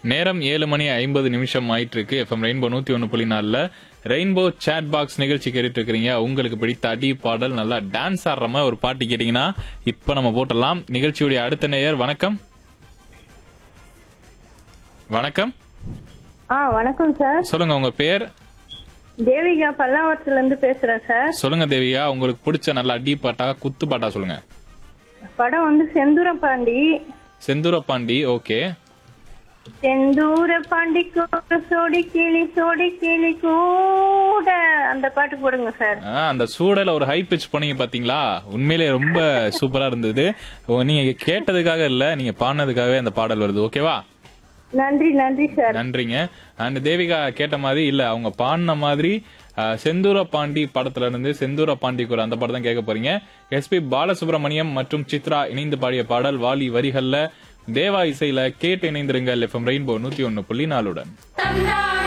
நேரம் ஏழு மணி ஐம்பது நிமிஷம் ஆயிட்டு இருக்கு எஃப்எம் ரெயின்போ நூத்தி ஒன்னு புள்ளி நாலுல ரெயின்போ சேட் பாக்ஸ் நிகழ்ச்சி கேட்டுட்டு இருக்கிறீங்க உங்களுக்கு பிடித்த அடி பாடல் நல்லா டான்ஸ் ஆடுற மாதிரி ஒரு பாட்டு கேட்டீங்கன்னா இப்ப நம்ம போட்டலாம் நிகழ்ச்சியுடைய அடுத்த நேயர் வணக்கம் வணக்கம் ஆ வணக்கம் சார் சொல்லுங்க உங்க பேர் தேவிகா பல்லாவரத்துல இருந்து பேசுறேன் சார் சொல்லுங்க தேவியா உங்களுக்கு பிடிச்ச நல்ல அடி பாட்டா குத்து பாட்டா சொல்லுங்க படம் வந்து செந்தூர பாண்டி செந்தூர பாண்டி ஓகே செந்தூர பாண்டி கூட சோடி கிளி சோடி கிளி கூட அந்த பாட்டு போடுங்க சார் ஆ, அந்த சூடல ஒரு ஹை பிச் பண்ணீங்க பாத்தீங்களா உண்மையிலே ரொம்ப சூப்பரா இருந்தது ஓ, நீங்க கேட்டதுக்காக இல்ல நீங்க பாடினதுக்காகவே அந்த பாடல் வருது ஓகேவா நன்றி நன்றி சார் நன்றிங்க அண்ட் தேவிகா கேட்ட மாதிரி இல்ல அவங்க பாடின மாதிரி ஆ, செந்தூர பாண்டி படத்துல இருந்து செந்தூர பாண்டி கூட அந்த படம் தான் கேட்க போறீங்க எஸ்பி பாலசுப்ரமணியம் மற்றும் சித்ரா இணைந்து பாடிய பாடல் வாலி வரிகள்ல தேவா இசையில கேட்டு இணைந்திருங்கள் எஃப்எம் ரெயின்போ நூத்தி ஒன்னு புள்ளி நாலுடன்